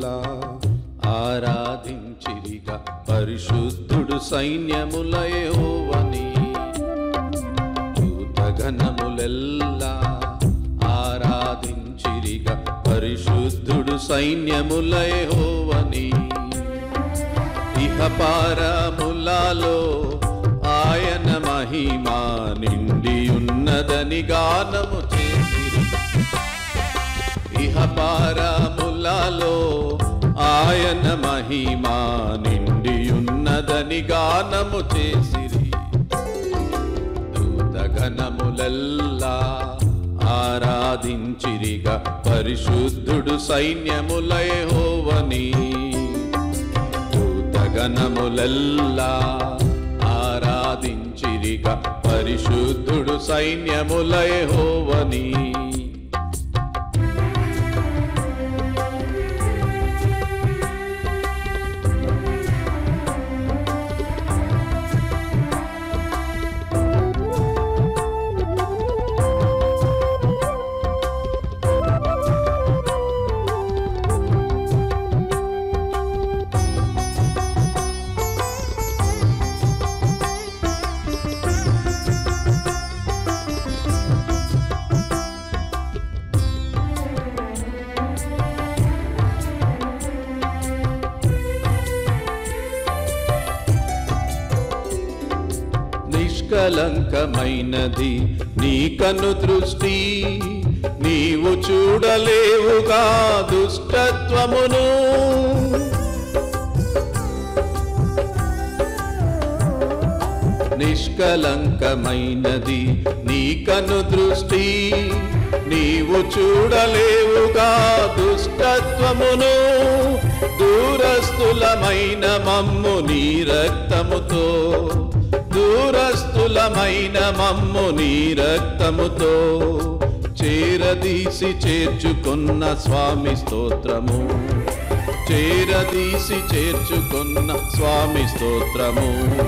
నిష్కలంకమైనదిగా ఆరాధించిరిగా పరిశుద్ధుడు సైన్యముల యెహోవని దూతగణములెల్లా ఆరాధించిరిగా పరిశుద్ధుడు సైన్యముల యెహోవని ఇహపారములలో ఆయన మహిమా నిండి ఉన్నదని గానము చేసిరి ఇహపారములలో ఆయన మహిమా నిండి ఉన్నదని గానము చేసిరి దూతగణములల్లా ఆరాధించిరిగా పరిశుద్ధుడు సైన్యముల యెహోవని దూతగణములల్లా ఆరాధించిరిగా పరిశుద్ధుడు సైన్యముల యెహోవని నిష్కలంకమైనది నీ కను దృష్టి నీవు చూడలేవుగా దుష్టత్వమును నిష్కలంకమైనది నీ కను దృష్టి నీవు చూడలేవుగా దుష్టత్వమును దూరస్థులమైన మమ్ము నీ రక్తముతో దూరస్థులమైన మమ్ము నీ రక్తముతో చేరదీసి చేర్చుకున్న స్వామి స్తోత్రము చేరదీసి చేర్చుకున్న స్వామి స్తోత్రము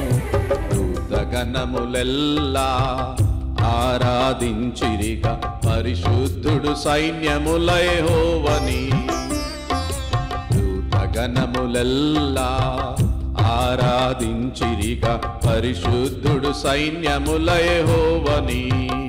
దూతగణములెల్లా ఆరాధించిరిగా పరిశుద్ధుడు సైన్యముల యెహోవని దూతగణములెల్లా ఆరాధించిరిగా పరిశుద్ధుడు సైన్యముల యెహోవని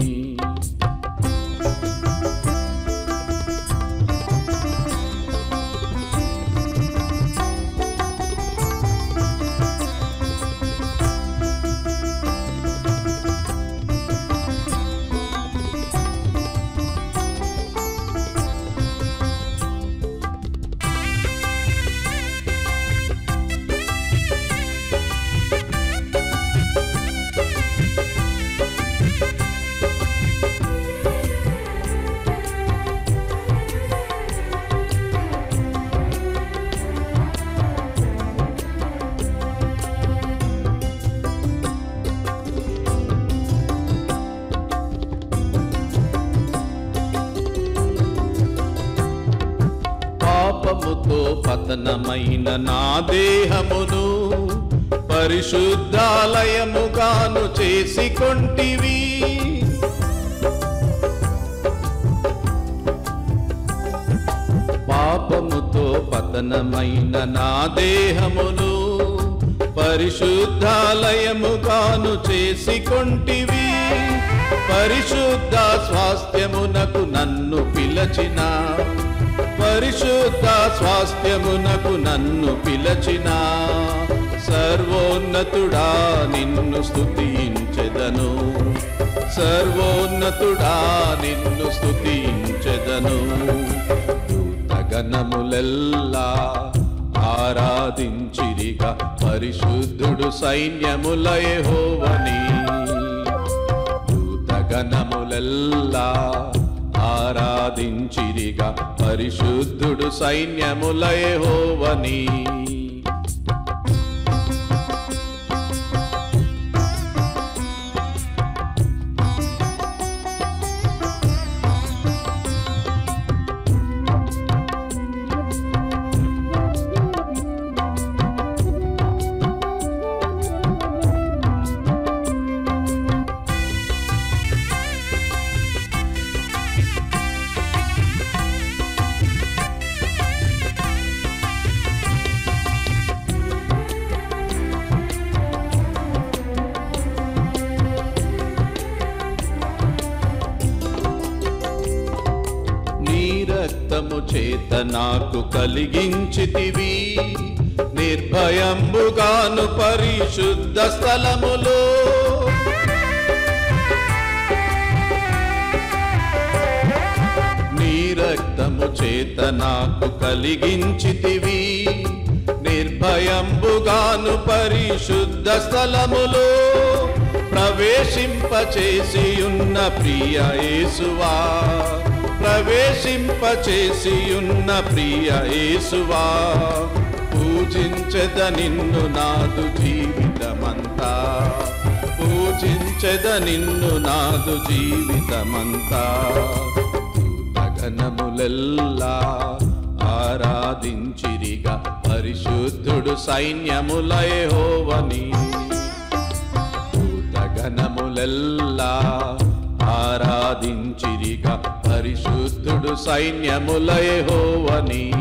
పాపముతో పతనమైన నా దేహమును పరిశుద్ధాలయముగాను చేసి కొంటివి పాపముతో పతనమైన నా దేహమును పరిశుద్ధాలయముగాను చేసి కొంటివి పరిశుద్ధ స్వాస్థ్యమునకు నన్ను పిలచిన పరిశుద్ధ స్వాస్థ్యమునకు నన్ను పిలచిన సర్వోన్నతుడా నిన్ను స్తుతించెదను సర్వోన్నతుడా నిన్ను స్తుతించెదను దూతగణములెల్లా ఆరాధించిరిగా పరిశుద్ధుడు సైన్యముల యెహోవని దూతగణములెల్లా ఆరాధించిరిగా పరిశుద్ధుడు సైన్యముల యెహోవని చేత నాకు కలిగించితివి నిర్భయంబుగాను పరిశుద్ధ స్థలములో నీ రక్తము చేత నాకు కలిగించితివి నిర్భయంబుగాను పరిశుద్ధ స్థలములో ప్రవేశింపచేసి ఉన్న ప్రియ యేసువా ప్రవేశింపచేసి ఉన్న ప్రియ యేసువా పూజించద నిన్ను నాదు జీవితమంతా పూజించద నిన్ను నాదు జీవితమంతా గగనములెల్లా ఆరాధించిరిగా పరిశుద్ధుడు సైన్యములయహోవని గగనములెల్లా ఆరాధించిరిగా పరిశుద్ధుడు సైన్యములయహోవని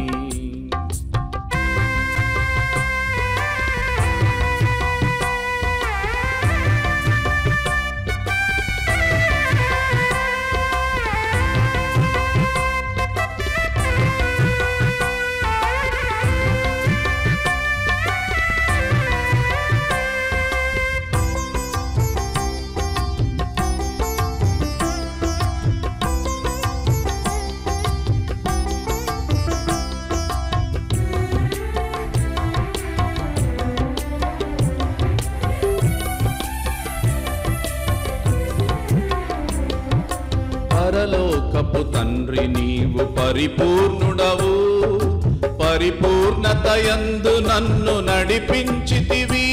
పరలోకపు తండ్రి నీవు పరిపూర్ణుడవు పరిపూర్ణతయందు నన్ను నడిపించితివి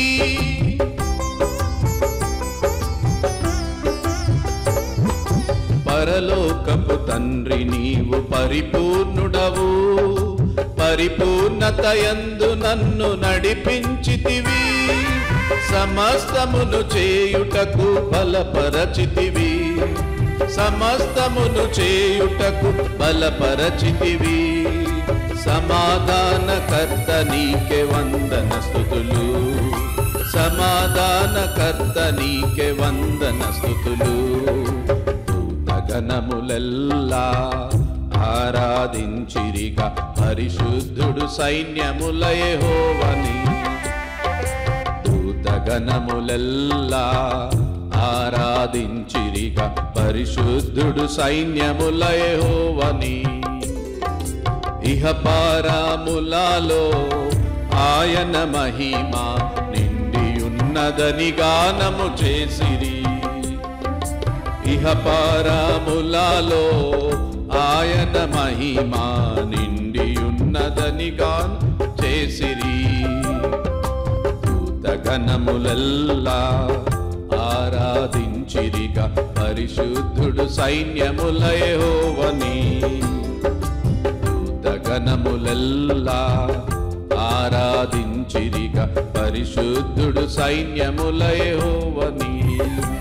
పరలోకపు తండ్రి నీవు పరిపూర్ణుడవు పరిపూర్ణతయందు నన్ను నడిపించితివి సమస్తమును చేయుటకు బలపరచితివి సమస్తమును చేయుటకు బలపరచితివి సమాధానకర్త నీకే వందన స్థుతులు సమాధానకర్త నీకే వందన స్థుతులు గగనములెల్లా ఆరాధించిరిగా పరిశుద్ధుడు సైన్యములయహోవని దూతగణములెల్లా ఆరాధించిరిగా పరిశుద్ధుడు సైన్యములయహోవని ఇహ పారాములలో ఆయన మహిమ నిండియున్నదని గానము చేసిరి ఇహ పారాములలో ఆయన మహిమ నిండియున్నదని గానం చేసిరి దూతగణములల్లా ఆరాధించిరిగా పరిశుద్ధుడు సైన్యములయహోవని దూతగణములల్లా ఆరాధించిరిగా పరిశుద్ధుడు సైన్యములయహోవని